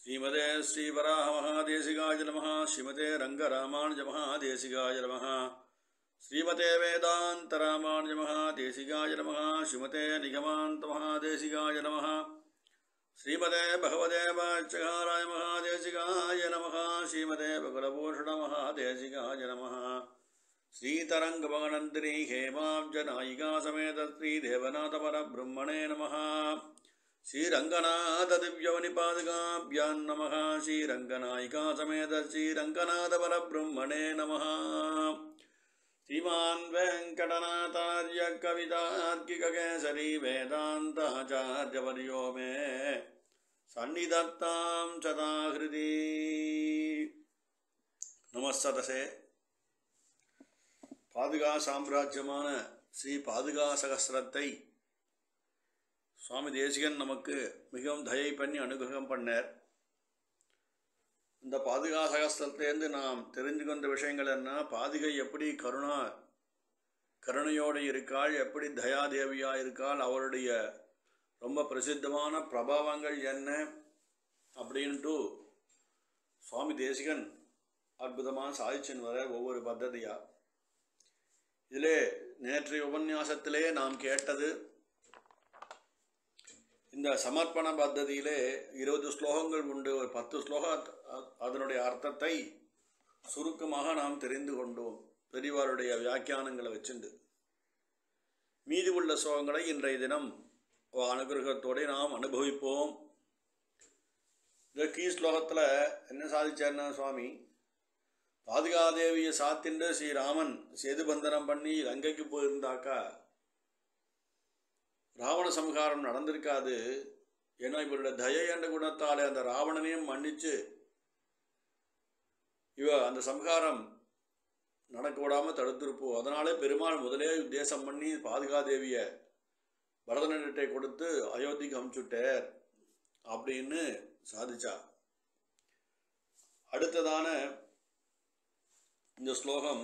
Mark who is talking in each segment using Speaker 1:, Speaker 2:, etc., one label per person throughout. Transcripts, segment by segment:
Speaker 1: ஸ்ரீமதே ஸ்ரீவராக மகாதேசிகாய நமः ஸ்ரீமதே ரங்கராமானுஜ மகாதேசிகாய நமः ஸ்ரீமதே வேதாந்தராமானுஜ மகாதேசிகாய நமः ஸ்ரீமதே நிகமாந்த மகாதேசிகாய நமः ஸ்ரீமதே பகவதே வாச்சகாராய மகாதேசிகாய நமः ஸ்ரீமதே பகுலபூஷண மகாதேசிகாய நமः श्रीतरङ्गमगनन्दिनी हेमाब्जनायिका समेत श्रीदेवनाथपरब्रह्मणे नमः श्रीरङ्गनाथदिव्यवनिपादकाभ्यां नमः श्रीरङ्गनायिका समेत श्रीरङ्गनाथपरब्रह्मणे नमः श्रीमान् वेङ्कटनाथार्य कवितार्किककेसरी वेदान्ताचार्यवर्यो मे सन्निधत्तां सदाहृदि नमस्सदसे பாதுகா சாம்ராஜ்யமான ஸ்ரீ பாதுகா சகஸ்ரத்தை சுவாமி தேசிகன் நமக்கு மிகவும் தயை பண்ணி அனுகிரகம் பண்ணார் இந்த பாதுகா சகஸ்திரத்திலேருந்து நாம் தெரிஞ்சு கொண்ட விஷயங்கள் என்ன பாதுகை எப்படி கருணா கருணையோடு இருக்காள் எப்படி தயாதேவியா இருக்காள் அவருடைய ரொம்ப பிரசித்தமான பிரபாவங்கள் என்ன அப்படின்ட்டு சுவாமி தேசிகன் அற்புதமாக சாதிச்சுன்னு வர ஒவ்வொரு பத்ததியாக இதிலே நேற்றைய உபன்யாசத்திலே நாம் கேட்டது இந்த சமர்ப்பண பத்ததியிலே இருபது ஸ்லோகங்கள் உண்டு ஒரு பத்து ஸ்லோக அதனுடைய அர்த்தத்தை சுருக்கமாக நாம் தெரிந்து கொண்டோம் பெரியவாருடைய வியாக்கியானங்களை வச்சுண்டு மீதி உள்ள ஸ்லோகங்களை இன்றைய தினம் அனுகிரகத்தோடு நாம் அனுபவிப்போம் இந்த கீ ஸ்லோகத்தில் என்ன சாதிச்சார்னா சுவாமி பாதுகாதேவியை சாத்திண்டு ஸ்ரீராமன் சேதுபந்தனம் பண்ணி லங்கைக்கு போயிருந்தாக்கா ராவண சம்ஹாரம் நடந்திருக்காது ஏன்னா இவருடைய தயை என்ற குணத்தாலே அந்த ராவணனையும் மன்னிச்சு இவ அந்த சம்ஹாரம் நடக்க விடாமல் தடுத்திருப்போம் அதனாலே பெருமாள் முதலே உத்தேசம் பண்ணி பாதுகாதேவியை பரதநட்டை கொடுத்து அயோத்திக்கு அமுச்சுட்டார் அப்படின்னு சாதிச்சா அடுத்ததான இந்த ஸ்லோகம்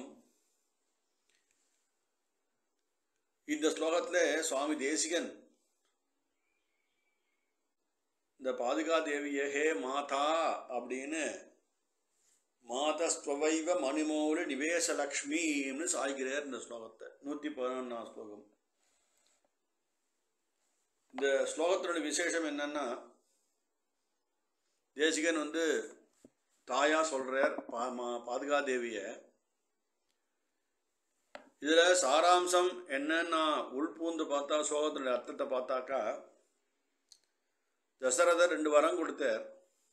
Speaker 1: இந்த ஸ்லோகத்தில் சுவாமி தேசிகன் இந்த பாதுகா தேவிய ஹே மாதா அப்படின்னு மாதஸ்துவைவ மணிமௌலி நிவேசலக்ஷ்மின்னு சாய்கிறார் இந்த ஸ்லோகத்தை நூற்றி பதினொன்றாம் ஸ்லோகம் இந்த ஸ்லோகத்தினுடைய விசேஷம் என்னன்னா தேசிகன் வந்து தாயா சொல்கிறார் பா மா பாதுகாதேவியை இதில் சாராம்சம் என்னன்னா உள்பூந்து பார்த்தா சோகத்தினுடைய அர்த்தத்தை பார்த்தாக்கா தசரதர் ரெண்டு வரம் கொடுத்தார்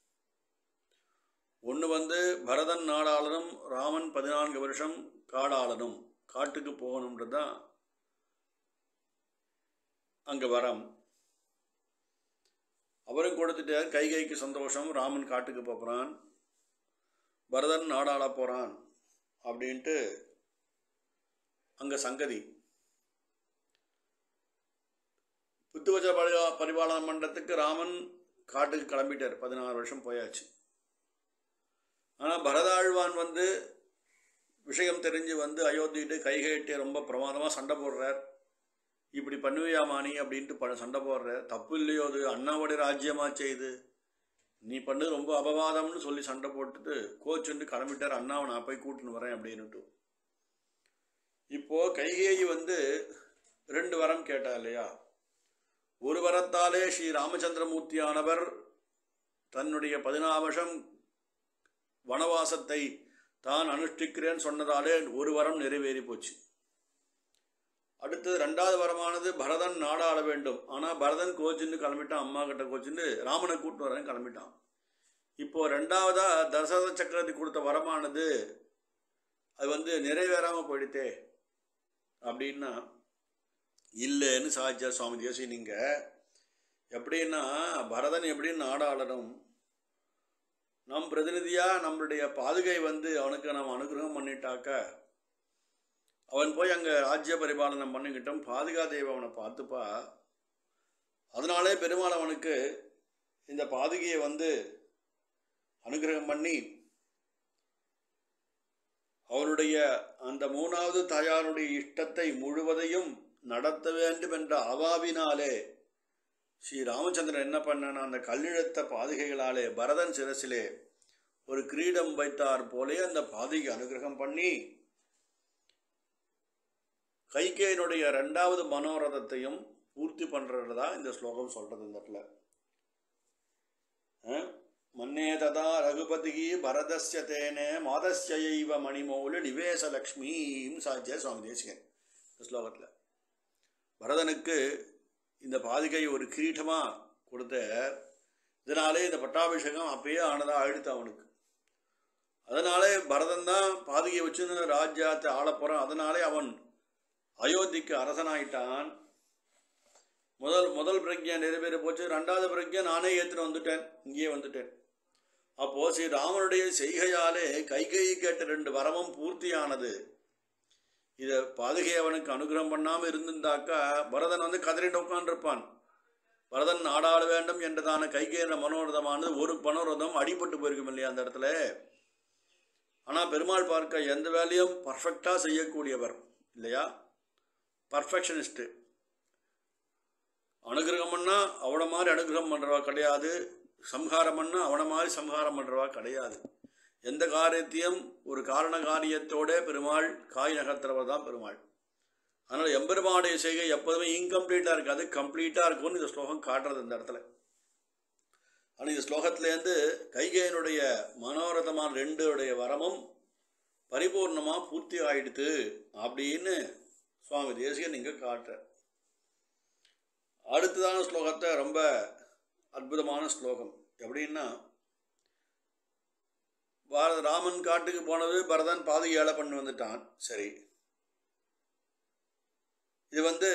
Speaker 1: ஒன்று வந்து பரதன் நாடாளனும் ராமன் பதினான்கு வருஷம் காடாளனும் காட்டுக்கு போகணுன்றது தான் அங்கே வரம் அவரும் கொடுத்துட்டார் கைகைக்கு சந்தோஷம் ராமன் காட்டுக்கு போகிறான் பரதன் நாடாள போகிறான் அப்படின்ட்டு அங்கே சங்கதி புத்துவச்ச பரிவா பரிபாலன மண்டலத்துக்கு ராமன் காட்டுக்கு கிளம்பிட்டார் பதினாறு வருஷம் போயாச்சு ஆனால் பரதாழ்வான் வந்து விஷயம் தெரிஞ்சு வந்து அயோத்திட்டு கைகைட்டு ரொம்ப பிரமாதமாக சண்டை போடுறார் இப்படி பண்ணுவியாமானி அப்படின்ட்டு ப சண்டை போடுற தப்பு இல்லையோ அது அண்ணாவுடைய ராஜ்யமாக செய்து நீ பண்ணு ரொம்ப அபவாதம்னு சொல்லி சண்டை போட்டுட்டு கோச்சுண்டு கிளம்பிட்டார் அண்ணாவை நான் போய் கூட்டின்னு வரேன் அப்படின்னுட்டு இப்போது கைகேயி வந்து ரெண்டு வரம் கேட்டா இல்லையா ஒரு வரத்தாலே ஸ்ரீ ராமச்சந்திரமூர்த்தியானவர் தன்னுடைய பதினாறு வருஷம் வனவாசத்தை தான் அனுஷ்டிக்கிறேன்னு சொன்னதாலே ஒரு வரம் நிறைவேறி போச்சு அடுத்தது ரெண்டாவது வரமானது பரதன் நாடாள வேண்டும் ஆனால் பரதன் கோச்சின்னு கிளம்பிட்டான் அம்மா கிட்ட கோச்சின்னு ராமனை கூட்டு வரேன் கிளம்பிட்டான் இப்போ ரெண்டாவதா தசரத சக்கரவர்த்தி கொடுத்த வரமானது அது வந்து நிறைவேறாமல் போயிடுத்தே அப்படின்னா இல்லைன்னு சாதிச்சா சுவாமி தேசி நீங்கள் எப்படின்னா பரதன் எப்படின்னு நாடாளனும் நம் பிரதிநிதியாக நம்மளுடைய பாதுகை வந்து அவனுக்கு நம்ம அனுகிரகம் பண்ணிட்டாக்க அவன் போய் அங்கே ராஜ்ய பரிபாலனம் பண்ணிக்கிட்டோம் பாதுகாதேவி அவனை பார்த்துப்பா அதனாலே பெருமாள் அவனுக்கு இந்த பாதுகையை வந்து அனுகிரகம் பண்ணி அவருடைய அந்த மூணாவது தாயாருடைய இஷ்டத்தை முழுவதையும் நடத்த வேண்டும் என்ற அவாவினாலே ஸ்ரீ ராமச்சந்திரன் என்ன பண்ணானா அந்த கல்லிழத்த பாதுகைகளாலே பரதன் சிரசிலே ஒரு கிரீடம் வைத்தார் போலே அந்த பாதுகை அனுகிரகம் பண்ணி கைகேயனுடைய ரெண்டாவது மனோரதத்தையும் பூர்த்தி பண்றதா இந்த ஸ்லோகம் சொல்றது இந்த இடத்துல அஹ்? மன்னே ததா ரகுபதி பரதஸ்ய தேனே மாதஸ்யைவ மணிமௌலி நிவேச லக்ஷ்மீம் சாத்திய சுவாமி தேசிகன் இந்த ஸ்லோகத்தில் பரதனுக்கு இந்த பாதுகை ஒரு கிரீட்டமா கொடுத்த இதனாலே இந்த பட்டாபிஷேகம் அப்பயே ஆனதா ஆயிடுத்து அவனுக்கு அதனாலே பரதன் தான் பாதுகையை வச்சு ராஜ்யத்தை ஆளப் போறான் அதனாலே அவன் அயோத்திக்கு அரசனாயிட்டான் முதல் முதல் பிரக்ஞை நிறைவேற போச்சு ரெண்டாவது பிரக்ஞை நானே ஏற்றுன்னு வந்துட்டேன் இங்கேயே வந்துட்டேன் அப்போ ஸ்ரீ ராமனுடைய செய்கையாலே கைகை கேட்ட ரெண்டு வரமும் பூர்த்தியானது இதை பாதுகை அவனுக்கு அனுகிரகம் பண்ணாமல் இருந்திருந்தாக்கா பரதன் வந்து கதறிட்டு உட்காந்துருப்பான் பரதன் நாடாள வேண்டும் என்றதான கைகேற மனோரதமானது ஒரு மனோரதம் அடிபட்டு போயிருக்கும் இல்லையா அந்த இடத்துல ஆனால் பெருமாள் பார்க்க எந்த வேலையும் பர்ஃபெக்டாக செய்யக்கூடியவர் இல்லையா பர்ஃபெக்ஷனிஸ்ட்டு அனுகிரகம் பண்ணா அவனை மாதிரி அனுகிரகம் பண்ணுறவா கிடையாது சம்ஹாரம் பண்ணா அவனை மாதிரி சம்ஹாரம் பண்ணுறவா கிடையாது எந்த காரியத்தையும் ஒரு காரண காரியத்தோட பெருமாள் காய் நகர்த்துறவர் தான் பெருமாள் அதனால் எம்பெருமானுடைய செய்கை எப்போதுமே இன்கம்ப்ளீட்டாக இருக்காது கம்ப்ளீட்டாக இருக்கும்னு இந்த ஸ்லோகம் காட்டுறது இந்த இடத்துல ஆனால் இந்த ஸ்லோகத்திலேருந்து கைகேயனுடைய மனோரதமான ரெண்டுடைய வரமும் பரிபூர்ணமாக பூர்த்தி ஆயிடுத்து அப்படின்னு சுவாமி தேசிகன் இங்கே காட்டுற அடுத்ததான ஸ்லோகத்தை ரொம்ப அற்புதமான ஸ்லோகம் எப்படின்னா பாரத ராமன் காட்டுக்கு போனது பரதன் பாதுகை ஏழை பண்ணி வந்துட்டான் சரி இது வந்து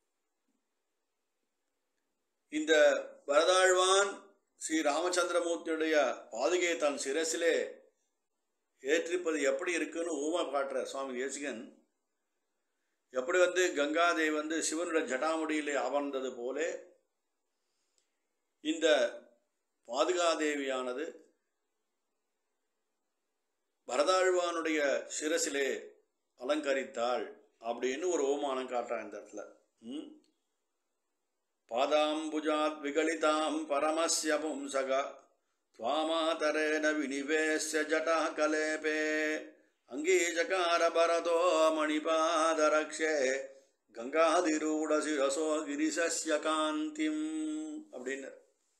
Speaker 1: இந்த பரதாழ்வான் ஸ்ரீ ராமச்சந்திரமூர்த்தியுடைய பாதுகையை தன் சிரசிலே ஏற்றிப்பது எப்படி இருக்குன்னு ஊமா காட்டுற சுவாமி தேசிகன் எப்படி வந்து கங்காதேவி வந்து சிவனுடைய ஜடாமுடியிலே அமர்ந்தது போலே இந்த பாதுகாதேவியானது பரதாழ்வானுடைய சிரசிலே அலங்கரித்தாள் அப்படின்னு ஒரு ஓமானம் காட்டுறான் இந்த இடத்துல ம்? பாதாம்புஜாத் விகலிதாம் பரமஸ்ய பும்சக त्वामातरेण विनिवेश्य जटः कलेपे अङ्गीचकार भरतो मणिपादरक्षे கங்காதிரூடசிரசோ கிரிசஸ்ய காந்திம் அப்படின்னு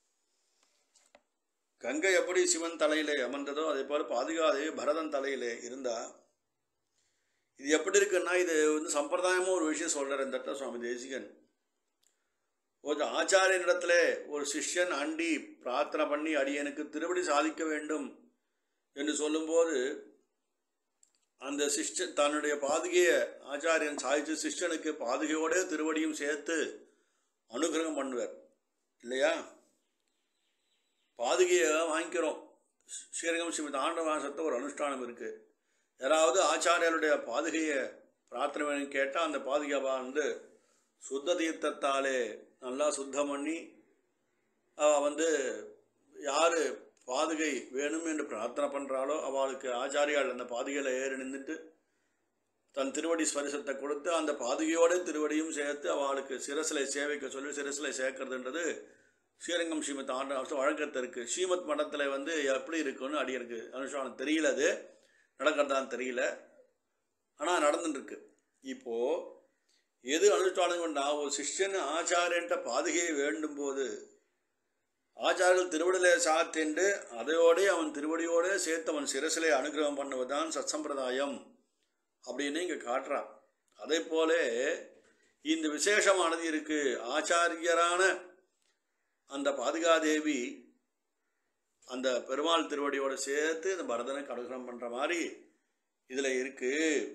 Speaker 1: கங்கை எப்படி சிவன் தலையிலே அமர்ந்ததோ அதே போல பாதுகாதேவி பரதன் தலையிலே இருந்தா இது எப்படி இருக்குன்னா இது வந்து சம்பிரதாயமா ஒரு விஷயம் சொல்றாரு இந்த இடத்துல சுவாமி தேசிகன் ஒரு ஆச்சாரியனிடத்துல ஒரு சிஷ்யன் அண்டி பிரார்த்தனை பண்ணி அடியனுக்கு திருவடி சாதிக்க வேண்டும் என்று சொல்லும்போது அந்த சிஷ்யன் தன்னுடைய பாதுகையை ஆச்சாரியன் சாதிச்சு சிஷ்யனுக்கு பாதுகையோட திருவடியும் சேர்த்து அனுகிரகம் பண்ணுவார் இல்லையா பாதுகையை வாங்கிக்கிறோம் ஸ்ரீரங்கம் ஸ்ரீமதி ஆண்டவாசத்தை ஒரு அனுஷ்டானம் இருக்கு யாராவது ஆச்சாரியருடைய பாதுகையை பிரார்த்தனை வேணும் கேட்டால் அந்த பாதுகையை வந்து சுத்த தீர்த்தத்தாலே நல்லா சுத்தம் பண்ணி அவ வந்து யார் பாதுகை வேணும் என்று பிரார்த்தனை பண்ணுறாளோ அவளுக்கு ஆச்சாரியால் அந்த பாதுகையில் ஏறி நின்றுட்டு தன் திருவடி ஸ்பரிசத்தை கொடுத்து அந்த பாதுகையோட திருவடியும் சேர்த்து அவளுக்கு சிரசிலை சேவைக்க சொல்லி சிரசிலை சேர்க்கறதுன்றது ஸ்ரீரங்கம் ஸ்ரீமத் ஆண்ட வழக்கத்தை இருக்குது ஸ்ரீமத் மடத்தில் வந்து எப்படி இருக்குன்னு அடியனுக்கு அனுஷ்டானம் தெரியல அது நடக்கிறதான்னு தெரியல ஆனால் நடந்துட்டுருக்கு இப்போது எது அனுஷ்டானம் கொண்டா ஒரு சிஷ்யன் ஆச்சாரியன்ட்ட பாதுகையை வேண்டும் போது ஆச்சாரியர்கள் திருவடியிலே சாத்திண்டு அதையோடே அவன் திருவடியோடே சேர்த்து அவன் சிரசிலே அனுகிரகம் பண்ணுவதுதான் சத்சம்பிரதாயம் அப்படின்னு இங்கே காட்டுறான் அதே போல இந்த விசேஷமானது இருக்கு ஆச்சாரியரான அந்த பாதுகாதேவி அந்த பெருமாள் திருவடியோட சேர்த்து இந்த பரதனுக்கு அனுகிரகம் பண்ணுற மாதிரி இதில் இருக்கு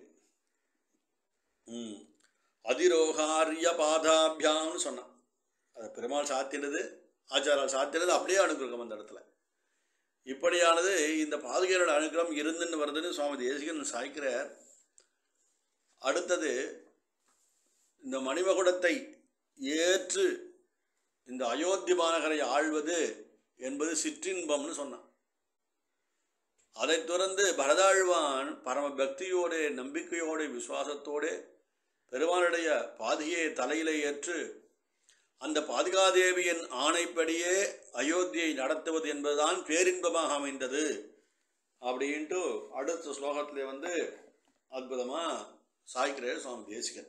Speaker 1: ம் அதிரோகாரிய பாதாபியான்னு சொன்னான் அது பெருமாள் சாத்தினது ஆச்சாரால் சாத்தினது அப்படியே அனுகிரகம் அந்த இடத்துல இப்படியானது இந்த பாதுகையோட அனுகிரகம் இருந்துன்னு வருதுன்னு சுவாமி தேசிகன் சாய்க்கிறார் அடுத்தது இந்த மணிமகுடத்தை ஏற்று இந்த அயோத்தி மாநகரை ஆள்வது என்பது சிற்றின்பம்னு சொன்னான் அதைத் தொடர்ந்து பரதாழ்வான் பரம பக்தியோட நம்பிக்கையோட விசுவாசத்தோட பெருமானுடைய பாதியை தலையிலே ஏற்று அந்த பாதுகாதேவியின் ஆணைப்படியே அயோத்தியை நடத்துவது என்பதுதான் பேரின்பமாக அமைந்தது அப்படின்ட்டு அடுத்த ஸ்லோகத்திலே வந்து அற்புதமாக சாய்க்கிறார் சுவாமி தேசிகன்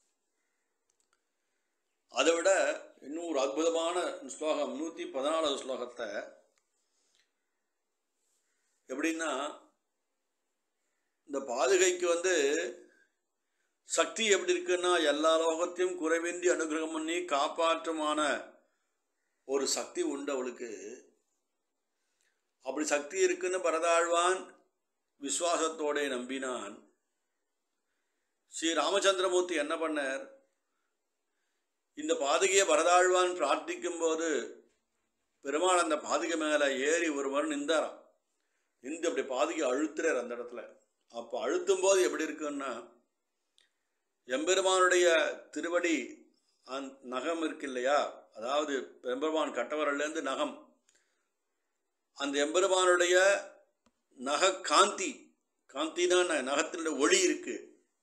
Speaker 1: அதை விட இன்னும் ஒரு அற்புதமான ஸ்லோகம் நூற்றி பதினாலாவது ஸ்லோகத்தை எப்படின்னா இந்த பாதுகைக்கு வந்து சக்தி எப்படி இருக்குன்னா எல்லா லோகத்தையும் குறைவின்றி அனுகிரகம் பண்ணி காப்பாற்றுமான ஒரு சக்தி உண்டு அவளுக்கு அப்படி சக்தி இருக்குன்னு பரதாழ்வான் விசுவாசத்தோட நம்பினான் ஸ்ரீ ராமச்சந்திரமூர்த்தி என்ன பண்ணார் இந்த பாதுகையை பரதாழ்வான் பிரார்த்திக்கும் போது பெருமாள் அந்த பாதுகை மேலே ஏறி ஒருவர் நின்றாராம் நின்று அப்படி பாதுகை அழுத்துறார் அந்த இடத்துல அப்போ அழுத்தும் போது எப்படி இருக்குன்னா எம்பெருமானுடைய திருவடி அந் நகம் இருக்கு இல்லையா அதாவது எம்பெருமான் கட்டவரலேருந்து நகம் அந்த எம்பெருமானுடைய நக காந்தி காந்தினா நகத்தினுடைய ஒளி இருக்கு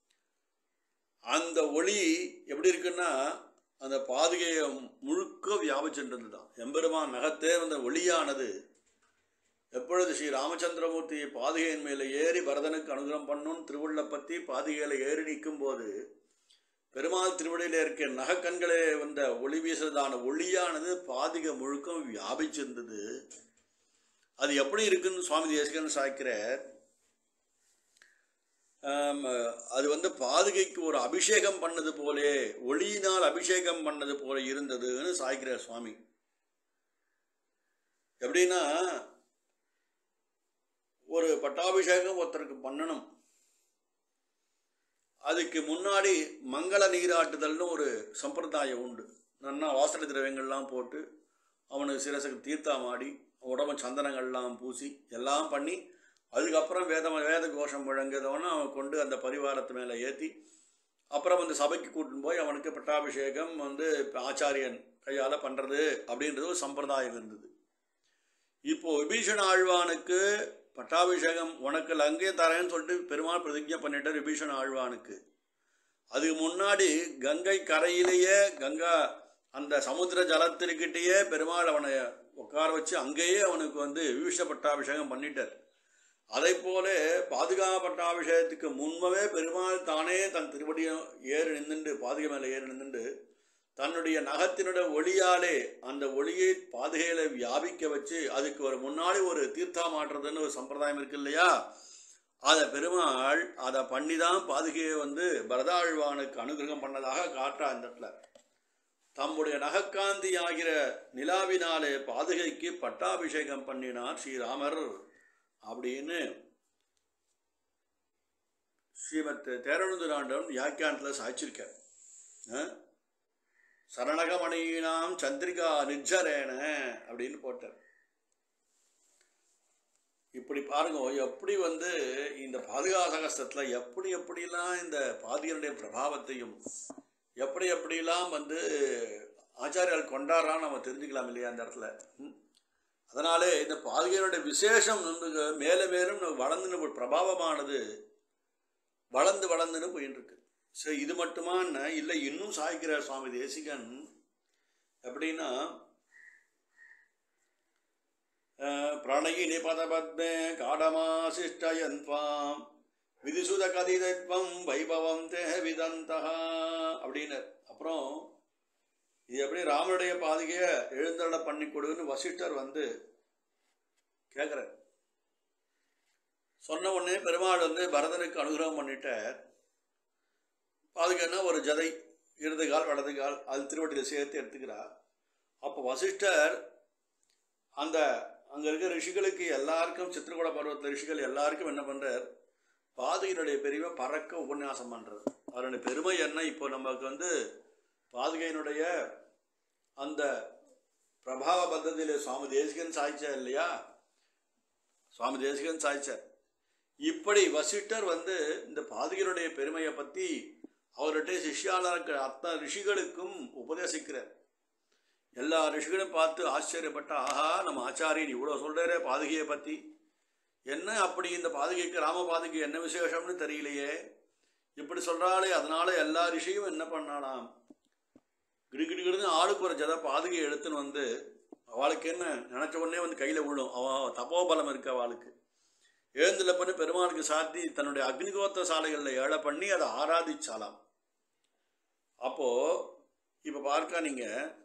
Speaker 1: அந்த ஒளி எப்படி இருக்குன்னா அந்த பாதுகையை முழுக்க வியாபிச்சுன்றது தான் எம்பெருமான் நகத்தே அந்த ஒளியானது எப்பொழுது ஸ்ரீ ராமச்சந்திரமூர்த்தி பாதுகையின் மேலே ஏறி பரதனுக்கு அனுகிரகம் பண்ணும் திருவுள்ள பற்றி பாதுகையில் ஏறி நிற்கும் போது பெருமாள் திருவடியில் இருக்க நகக்கண்களே வந்த ஒளி வீசுறதான ஒளியானது பாதிகை முழுக்கம் வியாபிச்சிருந்தது அது எப்படி இருக்குன்னு சுவாமி தேசிகன் சாய்க்கிறார் ஆம், அது வந்து பாதுகைக்கு ஒரு அபிஷேகம் பண்ணது போலே ஒளியினால் அபிஷேகம் பண்ணது போல இருந்ததுன்னு சாய்க்கிறார் சுவாமி எப்படின்னா ஒரு பட்டாபிஷேகம் ஒருத்தருக்கு பண்ணணும் அதுக்கு முன்னாடி மங்கள நீராட்டுதல்னு ஒரு சம்பிரதாயம் உண்டு நன்னா வாசனை திரவியங்கள்லாம் போட்டு அவனுக்கு சிரசுக்கு தீர்த்தாமாடி உடம்பு சந்தனங்கள்லாம் பூசி எல்லாம் பண்ணி அதுக்கப்புறம் வேத வேத கோஷம் முழங்குதவன அவன் கொண்டு அந்த பரிவாரத்து மேலே ஏற்றி அப்புறம் வந்து சபைக்கு கூட்டின்னு போய் அவனுக்கு பட்டாபிஷேகம் வந்து ஆச்சாரியன் கையால் பண்ணுறது அப்படின்றது ஒரு சம்பிரதாயம் இருந்தது இப்போ விபீஷண ஆழ்வானுக்கு பட்டாபிஷேகம் உனக்கு லங்கையை தரேன்னு சொல்லிட்டு பெருமாள் பிரதிஜை பண்ணிட்டார் விபீஷண ஆழ்வானுக்கு அதுக்கு முன்னாடி கங்கை கரையிலேயே கங்கா அந்த சமுத்திர ஜலத்திற்கிட்டேயே பெருமாள் அவனை உட்கார வச்சு அங்கேயே அவனுக்கு வந்து விபீஷ பட்டாபிஷேகம் பண்ணிட்டார் அதை போல பாதுகா பட்டாபிஷேகத்துக்கு முன்பவே பெருமாள் தானே தன் திருவடியும் ஏறி நின்றுண்டு பாதுகை மேலே ஏறி நின்றுண்டு தன்னுடைய நகத்தினுடைய ஒளியாலே அந்த ஒளியை பாதுகையில வியாபிக்க வச்சு அதுக்கு ஒரு முன்னாடி ஒரு தீர்த்தா மாற்றுறதுன்னு ஒரு சம்பிரதாயம் இருக்கு இல்லையா அதை பெருமாள் அதை பண்ணி தான் பாதுகையை வந்து பரதாழ்வானுக்கு அனுகிரகம் பண்ணதாக காட்டுறா அந்த இடத்துல தம்முடைய நகக்காந்தி ஆகிற நிலாவினாலே பாதுகைக்கு பட்டாபிஷேகம் பண்ணினார் ஸ்ரீராமர் அப்படின்னு ஸ்ரீமத் தேரழுந்துராண்டவன் வியாக்கியானத்தில் சாய்ச்சிருக்கார் ஆ? சரணகமணியினாம் சந்திரிகா நிஜரேன அப்படின்னு போட்டார் இப்படி பாருங்க எப்படி வந்து இந்த பாதுகா சகஸ்திரத்தில் எப்படி எப்படிலாம் இந்த பாதியனுடைய பிரபாவத்தையும் எப்படி எப்படிலாம் வந்து ஆச்சாரியால் கொண்டாடுறான்னு நம்ம தெரிஞ்சுக்கலாம் இல்லையா அந்த இடத்துல ம்? அதனாலே இந்த பாதுகையினுடைய விசேஷம் வந்து மேலே மேலும் வளர்ந்துன்னு ஒரு பிரபாவமானது வளர்ந்து வளர்ந்துன்னு போயின்னு இருக்கு சரி இது மட்டுமான்னு இல்லை இன்னும் சாய்க்கிறார் சுவாமி தேசிகன் எப்படின்னா அஹ், பிரணயினி பதபத்மே காடமாசிஷ்டயன் துவாம் விதிசுத கதிதத்வம் வைபவம் தே விதந்தா அப்படின்னு அப்புறம் இது எப்படி ராமனுடைய பாதுகையை எழுந்தருள பண்ணி கொடுன்னு வசிஷ்டர் வந்து கேட்குறார் சொன்ன உடனே பெருமாள் வந்து பரதனுக்கு அனுகிரகம் பண்ணிட்டார் பாதுகைன்னா ஒரு ஜதை இடது கால் வலது கால் அது திருவட்டியில் சேர்த்து எடுத்துக்கிறார் அப்போ வசிஷ்டர் அந்த அங்கே இருக்கிற ரிஷிகளுக்கு எல்லாருக்கும் சித்திரகூட பருவத்தில் ரிஷிகள் எல்லாருக்கும் என்ன பண்ணுறார் பாதுகையினுடைய பெருமை பறக்க உபன்யாசம் பண்ணுறது அதனுடைய பெருமை என்ன இப்போ நமக்கு வந்து பாதுகையினுடைய அந்த பிரபாவ பத்ததியில் சுவாமி தேசிகன் சாய்ச்சா இல்லையா சுவாமி தேசிகன் சாய்ச்சார் இப்படி வசிஷ்டர் வந்து இந்த பாதுகையினுடைய பெருமையை பற்றி அவர்கிட்ட சிஷ்யால இருக்கிற அத்தனை ரிஷிகளுக்கும் உபதேசிக்கிறார் எல்லா ரிஷிகளும் பார்த்து ஆச்சரியப்பட்ட ஆஹா நம்ம ஆச்சாரியன் இவ்வளோ சொல்கிறாரே பாதுகையை பற்றி என்ன அப்படி இந்த பாதுகைக்கு ராம பாதுகை என்ன விசேஷம்னு தெரியலையே இப்படி சொல்கிறாளே அதனால எல்லா ரிஷியும் என்ன பண்ணாலாம் கிடுகிடுகிடுன்னு ஆளுக்கு ஒரு ஜத பாதுகை எடுத்துன்னு வந்து அவளுக்கு என்ன நினச்ச உடனே வந்து கையில் விழும் அவள் தப்போபலம் இருக்கு அவளுக்கு எழுந்துல பண்ணி பெருமாளுக்கு சாத்தி தன்னுடைய அக்னிகோத்திர சாலைகளில் ஏழை பண்ணி அதை ஆராதிச்சாலாம் அப்போ இப்போ பார்க்க நீங்க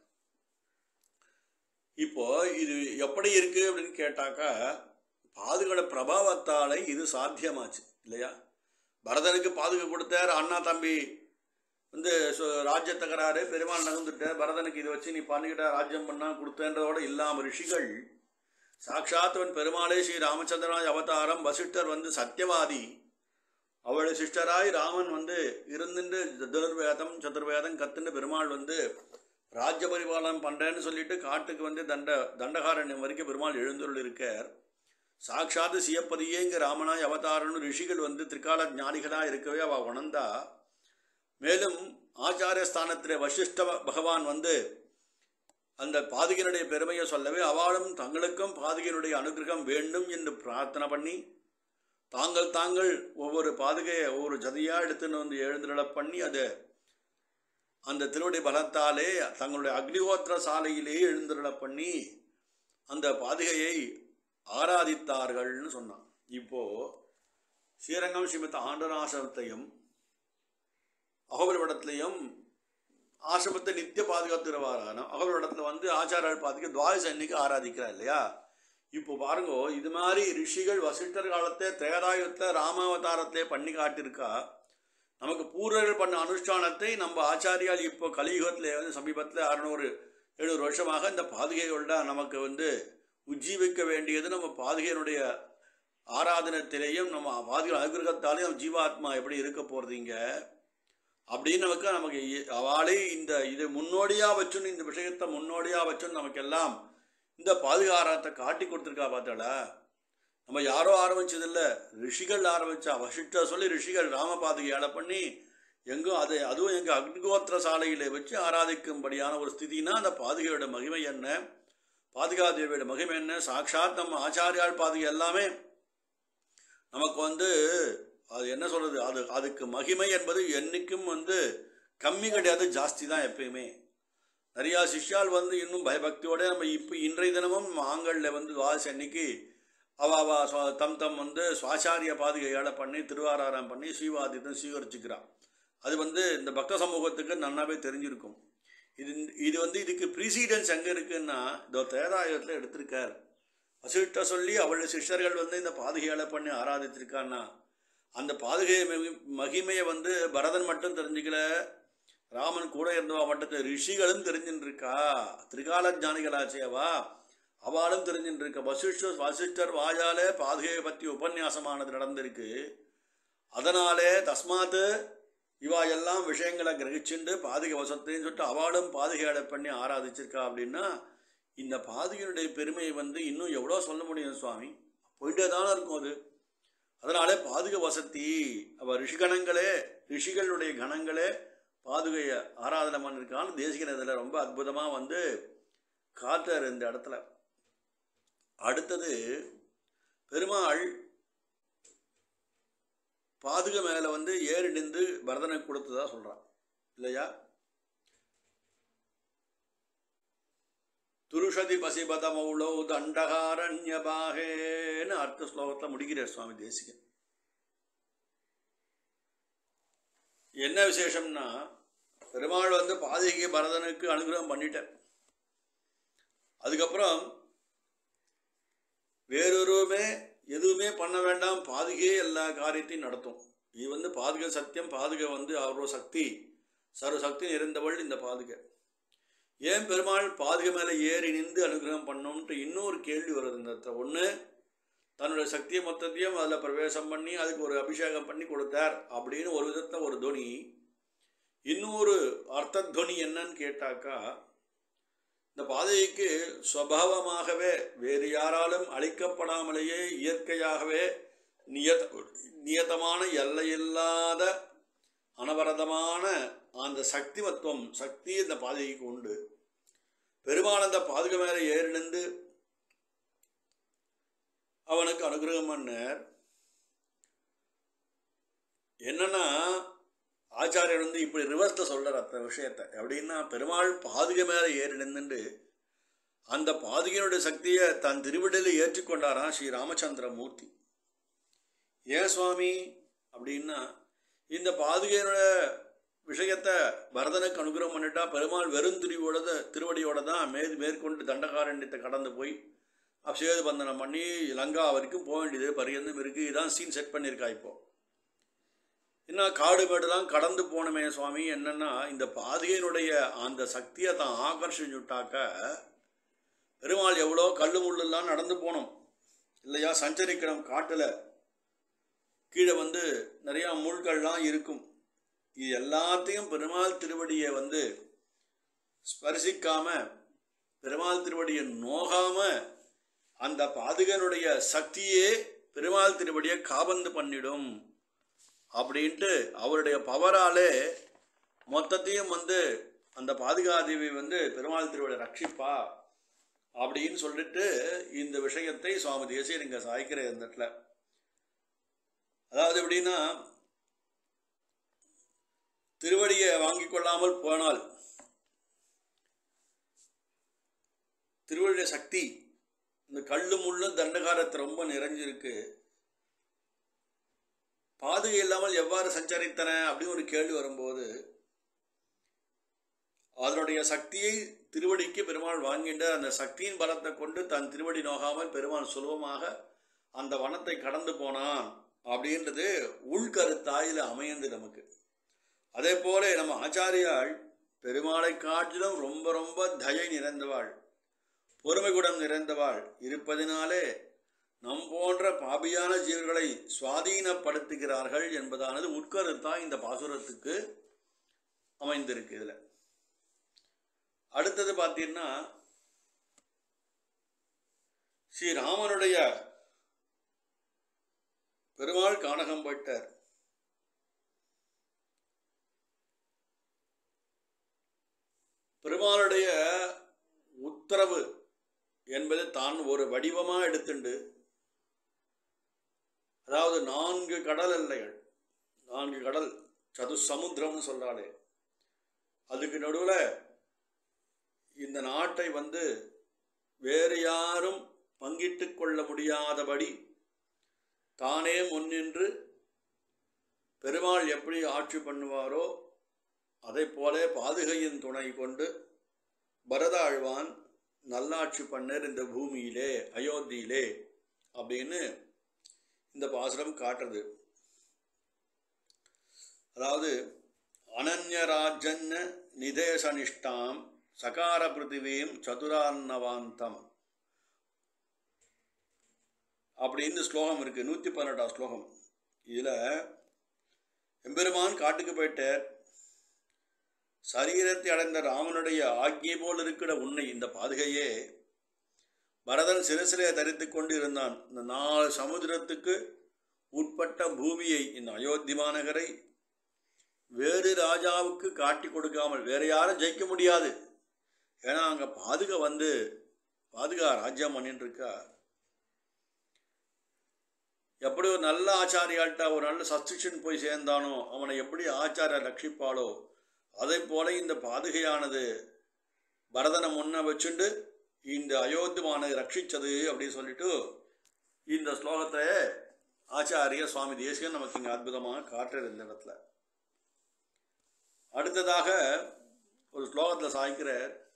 Speaker 1: இப்போ இது எப்படி இருக்கு அப்படின்னு கேட்டாக்கா பாதுகள பிரபாவத்தாலே இது சாத்தியமாச்சு இல்லையா பரதனுக்கு பாதுகை கொடுத்தார் அண்ணா தம்பி வந்து சு- ராஜ்ய தகராறு பெருமாள் நகர்ந்துட்ட பரதனுக்கு இதை வச்சு நீ பண்ணிக்கிட்ட ராஜ்யம் பண்ணா கொடுத்தேன்றதோட இல்லாம ரிஷிகள் சாட்சாத்தவன் பெருமாளே ஸ்ரீ ராமச்சந்திரனாய் அவதாரம் வசிஷ்டர் வந்து சத்தியவாதி அவளுடைய சிஸ்டராய் ராமன் வந்து இருந்துட்டு துர்வேதம் சதுர்வேதம் கத்துண்டு பெருமாள் வந்து ராஜ்ய பரிபாலனம் பண்றேன்னு சொல்லிட்டு காட்டுக்கு வந்து தண்ட தண்டகாரண்யம் வரைக்கும் பெருமாள் எழுந்துள்ள இருக்கார் சாட்சாத்து சியப்பதியே இங்க ராமனாய் அவதாரம்னு ரிஷிகள் வந்து திரிகால ஞானிகளா இருக்கவே அவ உணர்ந்தா மேலும் ஆச்சாரிய ஸ்தானத்திலே வசிஷ்ட பகவான் வந்து அந்த பாதகியனுடைய பெருமையை சொல்லவே அவளும் தங்களுக்கும் பாதகியனுடைய அனுகிரகம் வேண்டும் என்று பிரார்த்தனை பண்ணி தாங்கள் தாங்கள் ஒவ்வொரு பாதுகையை ஒவ்வொரு ஜதியா எடுத்துன்னு வந்து எழுந்துடப் பண்ணி அதை அந்த திருவடி பலத்தாலே தங்களுடைய அக்னிஹோத்திர சாலையிலே எழுந்துடப் பண்ணி அந்த பாதுகையை ஆராதித்தார்கள்னு சொன்னான் இப்போ ஸ்ரீரங்கம் ஸ்ரீமத் ஆண்டனாசிரமத்தையும் அகோபலவடத்திலையும் ஆசிரமத்தை நித்திய பாதுகாத்துறவாரான அகோபலவடத்தில் வந்து ஆச்சாரியர்கள் பாதுகா துவாதச அன்னைக்கு ஆராதிக்கிறா இல்லையா இப்போ பாருங்க இது மாதிரி ரிஷிகள் வசிஷ்டர் காலத்தை திரேதாயுகத்தில் ராமாவதாரத்திலே பண்ணி காட்டியிருக்கா நமக்கு பூர்வர்கள் பண்ண அனுஷ்டானத்தை நம்ம ஆச்சாரியால் இப்போ கலியுகத்தில் வந்து சமீபத்தில் அறுநூறு எழுநூறு வருஷமாக இந்த பாதுகைகளோட நமக்கு வந்து உஜ்ஜீவிக்க வேண்டியது நம்ம பாதுகையினுடைய ஆராதனத்திலேயும் நம்ம பாதுகை அனுகிரகத்தாலேயும் நம்ம ஜீவாத்மா எப்படி இருக்க போகிறதுங்க அப்படின்னு நமக்கு நமக்கு இ- அவளே இந்த இது முன்னோடியாக வச்சுன்னு இந்த விஷயத்தை முன்னோடியாக வச்சுன்னு நமக்கெல்லாம் இந்த பாதுகாரத்தை காட்டி கொடுத்துருக்கா பார்த்தாளா நம்ம யாரோ ஆரம்பிச்சதில்ல ரிஷிகள் ஆரம்பிச்சா வசிஷ்ட சொல்லி ரிஷிகள் ராம பாதுகையால பண்ணி எங்கும் அதை அதுவும் எங்க அக்னிகோத்திர சாலையில வச்சு ஆராதிக்கும்படியான ஒரு ஸ்திதினா அந்த பாதுகையோட மகிமை என்ன பாதுகா தேவியோட மகிமை என்ன சாட்சாத் நம்ம ஆச்சாரியால் பாதுகை எல்லாமே நமக்கு வந்து அது என்ன சொல்றது அது அதுக்கு மகிமை என்பது என்னைக்கும் வந்து கம்மி கிடையாது ஜாஸ்தி தான் எப்பயுமே நிறையா சிஷ்யால் வந்து இன்னும் பயபக்தியோட நம்ம இப்போ இன்றைய தினமும் ஆங்கல்ல வந்து வாசி அன்னைக்கு அவ அவ சுவா- தம் தம் வந்து சுவாச்சாரிய பாதுகையால பண்ணி திருவாராரம் பண்ணி ஸ்ரீவாதித்தம் ஸ்வீகரிச்சுக்கிறான் அது வந்து இந்த பக்த சமூகத்துக்கு நன்னாவே தெரிஞ்சிருக்கும் இது இது வந்து இதுக்கு ப்ரீசீடன்ஸ் எங்கே இருக்குன்னா இதோ தேதாயுகத்தில் எடுத்திருக்கார் வசிஷ்ட சொல்லி அவளுடைய சிஷ்யர்கள் வந்து இந்த பாதுகையால பண்ணி ஆராதிச்சிருக்கான்னா அந்த பாதுகை மகி- மகிமையை வந்து பரதன் மட்டும் தெரிஞ்சுக்கல ராமன் கூட இருந்தவா மட்டும் ரிஷிகளும் தெரிஞ்சுட்டு இருக்கா திரிகால ஞானிகளாச்சேவா அவளும் தெரிஞ்சுட்டு இருக்கா வசிஷ்டர் வசிஷ்டர் வாயாலே பாதுகையை பற்றி உபன்யாசமானது நடந்திருக்கு அதனாலே தஸ்மாத்து இவா எல்லாம் விஷயங்களை கிரகிச்சுண்டு பாதுகை வசத்தையும் சொல்லிட்டு அவளும் பாதுகையாடை பண்ணி ஆராதிச்சிருக்கா அப்படின்னா இந்த பாதுகையினுடைய பெருமையை வந்து இன்னும் எவ்வளோ சொல்ல முடியும் சுவாமி போயிட்டே தானே இருக்கும் அது அதனாலே பாதுகை வசதி அவ ரிஷிகணங்களே ரிஷிகளுடைய கணங்களே பாதுகையை ஆராதனை பண்ணிருக்கான்னு தேசிகன் இதில் ரொம்ப அற்புதமாக வந்து காத்தார் இந்த இடத்துல அடுத்தது பெருமாள் பாதுகை மேலே வந்து ஏறி நின்று பரதனுக்கு கொடுத்ததா சொல்கிறான் இல்லையா துருஷதி பசிபத மௌளோ தண்டகாரண்யபாகேன்னு அர்த்த ஸ்லோகத்தில் முடிக்கிறார் சுவாமி தேசிகன் என்ன விசேஷம்னா பெருமாள் வந்து பாதகி பரதனுக்கு அனுகிரகம் பண்ணிட்டார் அதுக்கப்புறம் வேறொருமே எதுவுமே பண்ண வேண்டாம் பாதுகையே எல்லா காரியத்தையும் நடத்தும் இது வந்து பாதுகை சத்தியம் பாதுகை வந்து அவரோட சக்தி சர்வ சக்தி நிறைந்தவள் இந்த பாதுகை ஏன் பெருமாள் பாதுகை மேலே ஏறி நின்று அனுகிரகம் பண்ணோம்ன்ட்டு இன்னொரு கேள்வி வருது இந்த இடத்துல ஒன்று தன்னுடைய சக்தியை மொத்தத்தையும் அதில் பிரவேசம் பண்ணி அதுக்கு ஒரு அபிஷேகம் பண்ணி கொடுத்தார் அப்படின்னு ஒரு விதத்தில் ஒரு துணி இன்னொரு அர்த்த துணி என்னன்னு கேட்டாக்கா இந்த பாதைக்கு சுவாவமாகவே வேறு யாராலும் அழிக்கப்படாமலேயே இயற்கையாகவே நியத நியதமான எல்லையில்லாத அனவரதமான அந்த சக்திமத்துவம் சக்தி இந்த பாதைக்கு உண்டு பெருமாள் அந்த பாதுகை மேலே ஏறி நின்று அவனுக்கு அனுகிரகம் பண்ணார் என்னன்னா ஆச்சாரியர் வந்து இப்படி ரிவர்ஸில் சொல்கிறார் அந்த விஷயத்தை எப்படின்னா பெருமாள் பாதுகை மேலே ஏறி நின்றுண்டு அந்த பாதுகையினுடைய சக்தியை தன் திருவிடையில் ஏற்றுக்கொண்டாராம் ஸ்ரீ ராமச்சந்திர மூர்த்தி ஏன் சுவாமி அப்படின்னா இந்த பாதுகையோட விஷயத்தை பரதனுக்கு அனுகிரகம் பண்ணிட்டா பெருமாள் வெறும் திருவியோட திருவடியோட தான் மே மேற்கொண்டு தண்டகாரண்யத்தை கடந்து போய் அபிஷேக பந்தனம் பண்ணி லங்கா வரைக்கும் போக வேண்டியது பரியந்தம் இருக்குது இதான் சீன் செட் பண்ணியிருக்கா இப்போ என்ன காடு மேடுலாம் கடந்து போனமே சுவாமி என்னன்னா இந்த பாதுகையினுடைய அந்த சக்தியை தான் ஆகர்ஷிச்சுட்டாக்க பெருமாள் எவ்வளோ கல்லு முள்ளெல்லாம் நடந்து போனோம் இல்லையா சஞ்சரிக்கணும் காட்டில் கீழே வந்து நிறையா முள்கள்லாம் இருக்கும் இது எல்லாத்தையும் பெருமாள் திருவடியை வந்து ஸ்பர்சிக்காம பெருமாள் திருவடியை நோகாம அந்த பாதுகனுடைய சக்தியே பெருமாள் திருவடியை காபந்து பண்ணிடும் அப்படின்ட்டு அவருடைய பவராலே மொத்தத்தையும் வந்து அந்த பாதுகாதேவி வந்து பெருமாள் திருவடியை ரட்சிப்பா அப்படின்னு சொல்லிட்டு இந்த விஷயத்தை சுவாமி தேசியர் இங்கே சாய்க்கிற இந்த இடத்துல அதாவது எப்படின்னா திருவடியை வாங்கி கொள்ளாமல் போனால் திருவடிய சக்தி இந்த கல்லு முள்ளு தண்டகாரத்தை ரொம்ப நிறைஞ்சிருக்கு பாதுகை இல்லாமல் எவ்வாறு சஞ்சரித்தன அப்படின்னு ஒரு கேள்வி வரும்போது அதனுடைய சக்தியை திருவடிக்கு பெருமாள் வாங்கின்ற அந்த சக்தியின் பலத்தை கொண்டு தன் திருவடி நோகாமல் பெருமாள் சுலபமாக அந்த வனத்தை கடந்து போனான் அப்படின்றது உள்கருத்தாயில் அமையந்து நமக்கு அதே போல நம்ம ஆச்சாரியாள் பெருமாளை காட்டிலும் ரொம்ப ரொம்ப தயை நிறைந்தவாள் பொறுமை குடம் நிறைந்தவாள் இருப்பதினாலே நம் போன்ற பாபியான ஜீவர்களை சுவாதீனப்படுத்துகிறார்கள் என்பதானது உட்கருத்தா இந்த பாசுரத்துக்கு அமைந்திருக்கு இதில் அடுத்தது பார்த்தீங்கன்னா ஸ்ரீராமனுடைய பெருமாள் கானகம் போயிட்டார் பெருமாளுடைய உத்தரவு என்பது தான் ஒரு வடிவமாக எடுத்துண்டு அதாவது நான்கு கடல் எல்லைகள் நான்கு கடல் சது சமுத்திரம்னு சொல்றாளே அதுக்கு நடுவில் இந்த நாட்டை வந்து வேறு யாரும் பங்கிட்டு கொள்ள முடியாதபடி தானே முன்னின்று பெருமாள் எப்படி ஆட்சி பண்ணுவாரோ அதை போல பாதுகையின் துணை கொண்டு பரதாழ்வான் நல்லாட்சி பண்ணர் இந்த பூமியிலே அயோத்தியிலே அப்படின்னு இந்த பாசுரம் காட்டுறது அதாவது அனன்யராஜன்ய நிதேசனிஷ்டாம் சகார பிருத்திவீம் சதுரான்னவாந்தம் அப்படின்னு ஸ்லோகம் இருக்கு நூற்றி பதினெட்டாம் ஸ்லோகம் இதில் எம்பெருமான் காட்டுக்கு போயிட்டார் சரீரத்தை அடைந்த ராமனுடைய ஆக்கியை போல் இருக்கிற உன்னை இந்த பாதுகையே பரதன் சிரசிலே தரித்து கொண்டு இருந்தான் இந்த நாலு சமுத்திரத்துக்கு உட்பட்ட பூமியை இந்த அயோத்தி மாநகரை வேறு ராஜாவுக்கு காட்டி கொடுக்காமல் வேற யாரும் ஜெயிக்க முடியாது ஏன்னா அங்கே பாதுகா வந்து பாதுகா ராஜ்யம் பண்ணிட்டு இருக்கா எப்படி ஒரு நல்ல ஆச்சாரியால்கிட்ட ஒரு நல்ல சப்ஸ்டியூஷன் போய் சேர்ந்தானோ அவனை எப்படி ஆச்சாரிய ரட்சிப்பாளோ அதை போல இந்த பாதுகையானது பரதனை முன்ன வச்சுண்டு இந்த அயோத்தியமானது ரட்சிச்சது அப்படின்னு சொல்லிட்டு இந்த ஸ்லோகத்தை ஆச்சாரிய சுவாமி தேசிகன் நமக்கு இங்கே அற்புதமாக காட்டுறது இந்த இடத்துல அடுத்ததாக ஒரு ஸ்லோகத்தில் சாய்க்கிற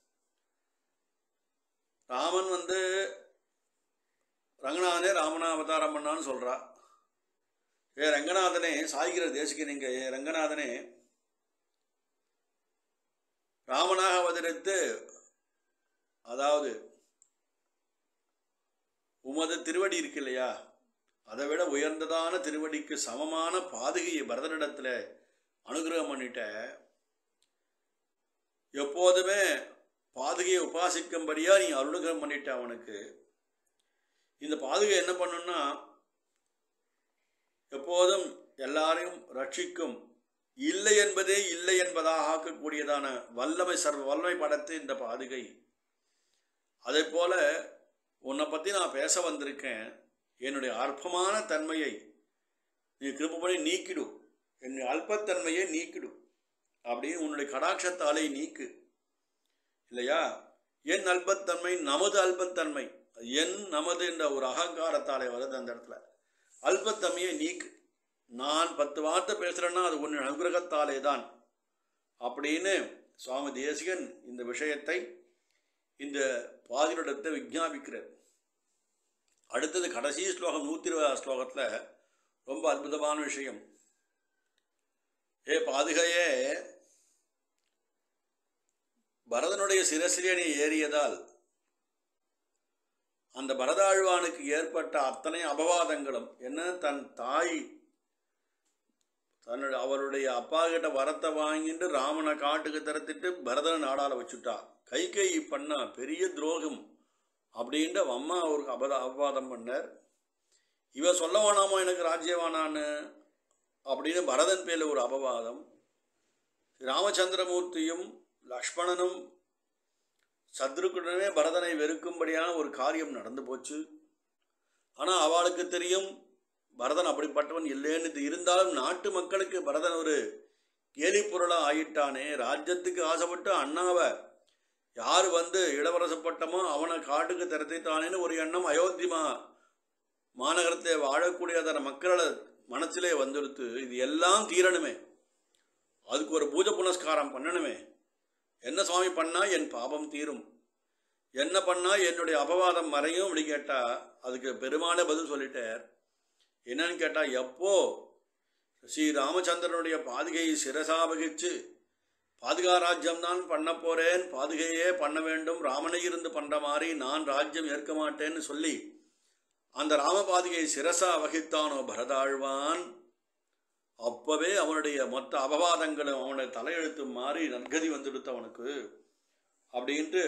Speaker 1: ராமன் வந்து ரங்கநாதனே ராமனா அவதாரம் பண்ணான்னு சொல்கிறா ஏ ரங்கநாதனே சாய்கிற தேசிக்க நீங்கள் ஏ ரங்கநாதனே ராமனாக அவதரித்து அதாவது உமது திருவடி இருக்கு இல்லையா அதை விட உயர்ந்ததான திருவடிக்கு சமமான பாதுகையை பரதனிடத்தில் அனுகிரகம் பண்ணிட்ட எப்போதுமே பாதுகையை உபாசிக்கும்படியா நீ அனுகிரகம் பண்ணிட்ட அவனுக்கு இந்த பாதுகை என்ன பண்ணுன்னா எப்போதும் எல்லாரையும் ரட்சிக்கும் இல்லை என்பதே இல்லை என்பதாக ஆக்கக்கூடியதான வல்லமை சர்வ வல்லமை படைத்து இந்த பாதுகை அதே போல உன்னை பற்றி நான் பேச வந்திருக்கேன் என்னுடைய அற்பமான தன்மையை நீ கிருப்ப பண்ணி நீக்கிடும் என் அல்பத்தன்மையை நீக்கிடும் அப்படின்னு உன்னுடைய கடாட்சத்தாலே நீக்கு இல்லையா என் அல்பத்தன்மை நமது அல்பத்தன்மை என் நமது என்ற ஒரு அகங்காரத்தாலே வருது அந்த இடத்துல அல்பத்தன்மையை நீக்கு நான் பத்து வார்த்தை பேசுகிறேன்னா அது உன் அனுகிரகத்தாலே தான் அப்படின்னு சுவாமி தேசிகன் இந்த விஷயத்தை இந்த பாதிரிடத்தை விஜாபிக்கிறார் அடுத்தது கடைசி ஸ்லோகம் நூற்றி இருபதாம் ஸ்லோகத்தில் ரொம்ப அற்புதமான விஷயம் ஏ பாதுகையே பரதனுடைய சிரசிலே நீ ஏறியதால் அந்த பரதாழ்வானுக்கு ஏற்பட்ட அத்தனை அபவாதங்களும் என்ன தன் தாய் தன்னுடைய அவருடைய அப்பா கிட்ட வரத்தை வாங்கிட்டு ராமனை காட்டுக்கு திறத்திட்டு பரதனை நாடால வச்சுட்டா கைகை பண்ண பெரிய துரோகம் அப்படின்ட்டு அவ அம்மா அவருக்கு அபத அபவாதம் பண்ணார் இவ சொல்ல வேணாமோ எனக்கு ராஜ்யவானான்னு அப்படின்னு பரதன் பேரில் ஒரு அபவாதம் ராமச்சந்திரமூர்த்தியும் லக்ஷ்மணனும் சத்ருக்குடனே பரதனை வெறுக்கும்படியான ஒரு காரியம் நடந்து போச்சு ஆனால் அவளுக்கு தெரியும் பரதன் அப்படிப்பட்டவன் இல்லைன்னு இது இருந்தாலும் நாட்டு மக்களுக்கு பரதன் ஒரு கேலி பொருளாக ஆயிட்டானே ராஜ்யத்துக்கு ஆசைப்பட்டு அண்ணாவை யார் வந்து இளவரச பட்டமோ அவனை காட்டுக்கு திறத்திட்டானேன்னு ஒரு எண்ணம் அயோத்திமா மாநகரத்தை வாழக்கூடிய அதன மக்களோட மனசிலே வந்துடுத்து இது எல்லாம் தீரணுமே அதுக்கு ஒரு பூஜை புனஸ்காரம் பண்ணணுமே என்ன சுவாமி பண்ணா என் பாபம் தீரும் என்ன பண்ணா என்னுடைய அபவாதம் மறையும் அப்படி கேட்டா அதுக்கு பெருமானே பதில் சொல்லிட்டார் என்னன்னு கேட்டா எப்போ ஸ்ரீ ராமச்சந்திரனுடைய பாதுகையை சிரசா வகிச்சு பாதுகா ராஜ்யம் தான் பண்ண போறேன் பாதுகையே பண்ண வேண்டும் ராமனை இருந்து பண்ற மாதிரி நான் ராஜ்யம் ஏற்க மாட்டேன்னு சொல்லி அந்த ராம பாதுகையை சிரசா வகித்தானோ பரதாழ்வான் அப்பவே அவனுடைய மொத்த அபவாதங்களும் அவனுடைய தலையெழுத்து மாறி நற்கதி வந்துடுத்து அவனுக்கு அப்படின்ட்டு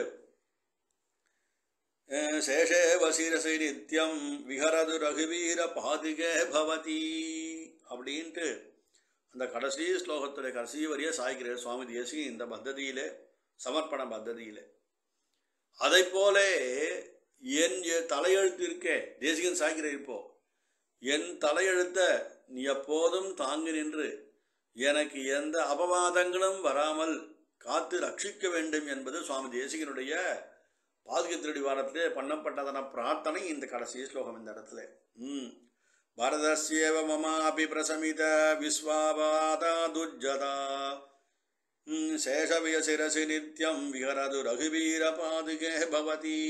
Speaker 1: அஹ், சேஷே வசீரசை நித்யம் விஹரது ரகுவீர பாதுகே பவதி அப்படின்ட்டு அந்த கடைசி ஸ்லோகத்துடைய கடைசி வரியை சாய்கிறார் சுவாமி தேசி இந்த பத்ததியிலே சமர்ப்பண பத்ததியிலே அதை போலே என் எ- தலையெழுத்து இருக்கே தேசிகன் சாய்கிறார் இப்போ என் தலையெழுத்த நீ எப்போதும் தாங்கி நின்று எனக்கு எந்த அபவாதங்களும் வராமல் காத்து ரட்சிக்க வேண்டும் என்பது சுவாமி தேசிகனுடைய பாதுகை திருடி வாரத்திலே பண்ணப்பட்டதான பிரார்த்தனை இந்த கடைசி ஸ்லோகம் இந்த இடத்துல ம் பரதஸ்யேவ மமாபி பிரசமித விஸ்வாபாதா துர்ஜதா ம், சேஷவிய சிரசி நித்யம் விஹரது ரகுவீர பாதுகே பவதி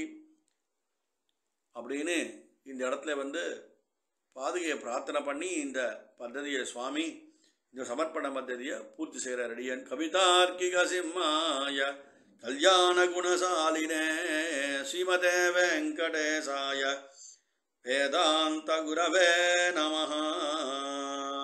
Speaker 1: அப்படின்னு இந்த இடத்துல வந்து பாதுகையை பிரார்த்தனை பண்ணி இந்த பద్ధதியை சுவாமி இந்த சமர்ப்பண பద్ధதியை பூர்த்தி செய்கிறார் அடியன் கவிதார்க்கிக சிம்மாய கல்யாண குணசாலினே ஸ்ரீமதே வெங்கடேசாய வேதாந்த குரவே நமஹ